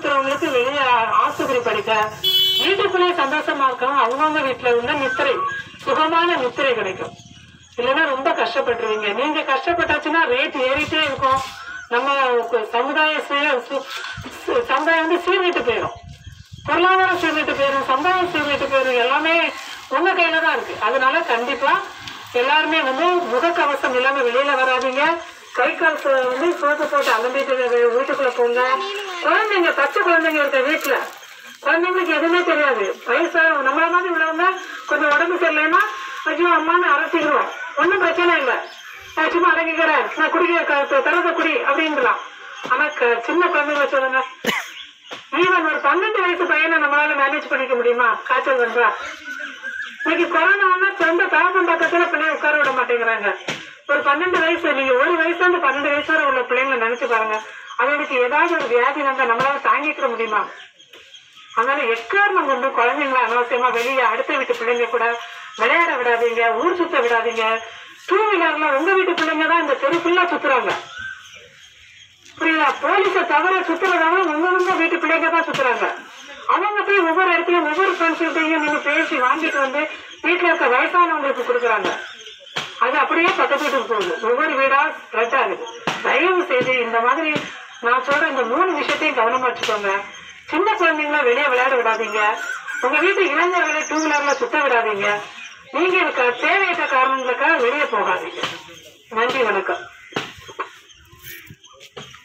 இருக்கிறவங்களுக்கு வெளியே ஆஸ்பத்திரி படிக்க வீட்டுக்குள்ளேயே சந்தோஷமா இருக்கவங்க அவங்கவுங்க வீட்டுல உள்ள நித்திரை சுகமான நித்திரை கிடைக்கும் இல்லைன்னா ரொம்ப கஷ்டப்பட்டுருவீங்க நீங்க கஷ்டப்பட்டாச்சுன்னா ரேட் ஏறிட்டே இருக்கும் நம்ம கு- சமுதாய சுய- சு- சு- சமுதாயம் வந்து சீர்கிட்டு போயிடும் பொருளாதாரம் சீர்கிட்டு போயிடும் சமுதாயம் சீர்கிட்டு போயிடும் எல்லாமே உங்க கையில தான் இருக்கு அதனால கண்டிப்பா எல்லாருமே வந்து முகக்கவசம் இல்லாம வெளியில வராதீங்க கை கால் சு- வந்து சோப்பு போட்டு அலம்பிட்டு வீ- வீட்டுக்குள்ள போங்க குழந்தைங்க பச்சை குழந்தைங்க இருக்க வீட்டுல குழந்தைங்களுக்கு எதுவுமே தெரியாது வயசா நம்மள மாதிரி உள்ளவங்க கொஞ்சம் உடம்பு சரியில்லைன்னா ஐயோ அம்மான்னு அரைச்சிக்கிறோம் ஒன்றும் பிரச்சனை இல்லை நான் சும்மா அடங்கிக்கிறேன் நான் குடிக்க தரத குடி அப்படின்றான் ஆனா க- சின்ன குழந்தைங்க சொல்லுங்க ஈவன் ஒரு பன்னெண்டு வயசு பையனை நம்மளால மேனேஜ் பண்ணிக்க முடியுமா காய்ச்சல் வந்தா இன்னைக்கு கொரோனா சொந்த தாக்கம் பக்கத்துல பிள்ளைய உட்கார விட மாட்டேங்கிறாங்க ஒரு பன்னெண்டு வயசு நீங்க ஒரு வயசுல இருந்து பன்னெண்டு வயசு வரை உள்ள பிள்ளைங்களை நினைச்சு பாருங்க அவங்களுக்கு ஏதாவது ஒரு வியாதி வந்தா நம்மளால தாங்கிக்கிற முடியுமா அதனால எக்காரணம் கொண்டு குழந்தைங்களை அனாவசியமா வெளியே அடுத்த வீட்டு பிள்ளைங்க கூட விளையாட விடாதீங்க ஊர் சுத்த விடாதீங்க டூ வீலர்ல உங்க வீட்டு பிள்ளைங்க தான் இந்த தெரு ஃபுல்லா சுத்துறாங்க புரியுதா போலீஸை தவிர சுத்துறதவங்க உங்க உங்க வீட்டு பிள்ளைங்க தான் சுத்துறாங்க அவங்க போய் ஒவ்வொரு இடத்துலயும் ஒவ்வொரு ஃப்ரெண்ட்ஸ்கிட்டையும் நீங்க பேசி வாங்கிட்டு வந்து வீட்டுல இருக்க வயசானவங்களுக்கு கொடுக்குறாங்க அது அப்படியே பக்கத்து வீட்டுக்கு போகுது ஒவ்வொரு வீடா ஸ்ப்ரெட் ஆகுது தயவு செய்து இந்த மாதிரி நான் சொல்ற இந்த மூணு விஷயத்தையும் கவனமா வச்சுக்கோங்க சின்ன குழந்தைங்கள வெளியே விளையாட விடாதீங்க உங்க வீட்டு இளைஞர்களை டூ வீலர்ல சுத்த விடாதீங்க நீங்க இருக்க தேவையற்ற காரணங்களுக்காக வெளியே போகாதீங்க நன்றி வணக்கம்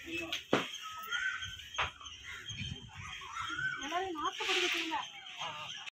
எல்லாரும் நாக்கு படிக்க